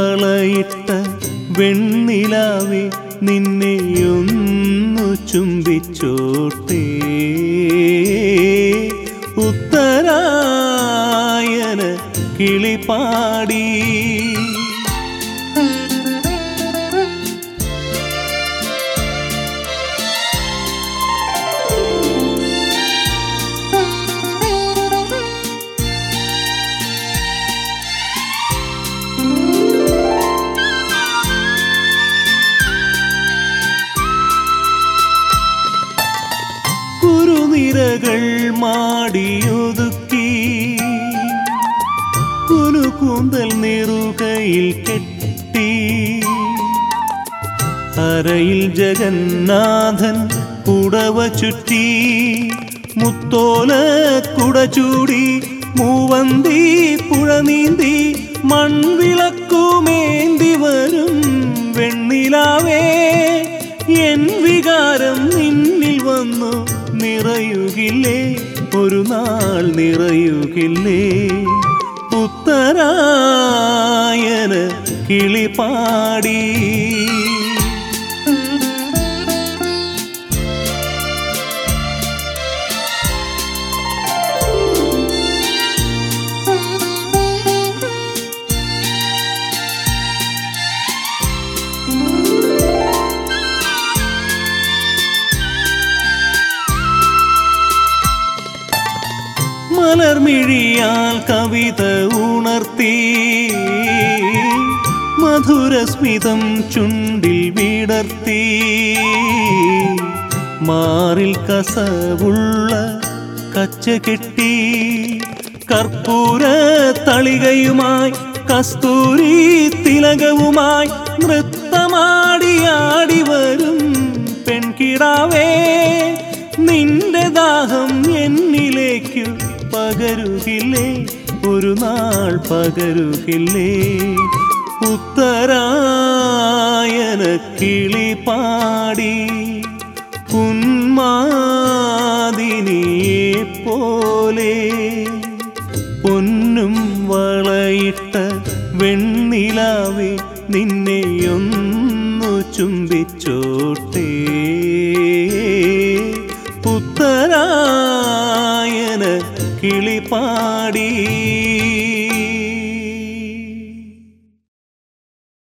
വളയിട്ട വെണ്ണിലാവെ നിന്നെയൊന്നു ചുംബിച്ചോട്ടേ ഉത്തരായന കിളിപാടി കുറുനിരകൾ മാടിയൊതുക്കി കുനുകൂന്തൽ നിറുകയിൽ കെട്ടി അരയിൽ ജഗന്നാഥൻ കുടവ ചുറ്റി മുത്തോല കുട ചൂടി മൂവന്തി പുഴ നീന്തി മൺവിളക്കുമേന്തി വരും വെണ്ണിലാവേ എൻ വികാരം നിന്നിൽ വന്നു നിറയുകില്ലേ ഒരു നാൾ നിറയുകില്ലേ ഉത്തരായന കിളിപാടി മലർമിഴിയാൽ കവിത ഉണർത്തി മധുരസ്മിതം ചുണ്ടിൽ വിടർത്തി മാറിൽ കസവുള്ള കച്ച കെട്ടി കർപ്പൂര തളികയുമായി കസ്തൂരി തിലകവുമായി നൃത്തമാടിയാടി വരും പെൺകിടാവേ നിന്റെ ദാഹം എന്നിലേക്കു പകരുകില്ലേ ഒരു നാൾ പകരുകില്ലേ ഉത്തരായന കിളി പാടി ഉന്മാദിനിയെ പോലെ പൊന്നും വളയിട്ട വെണ്ണിലാവെ നിന്നെയൊന്നു ചുംബിച്ചോട്ടേ ഉത്തരായന കിളിപാടി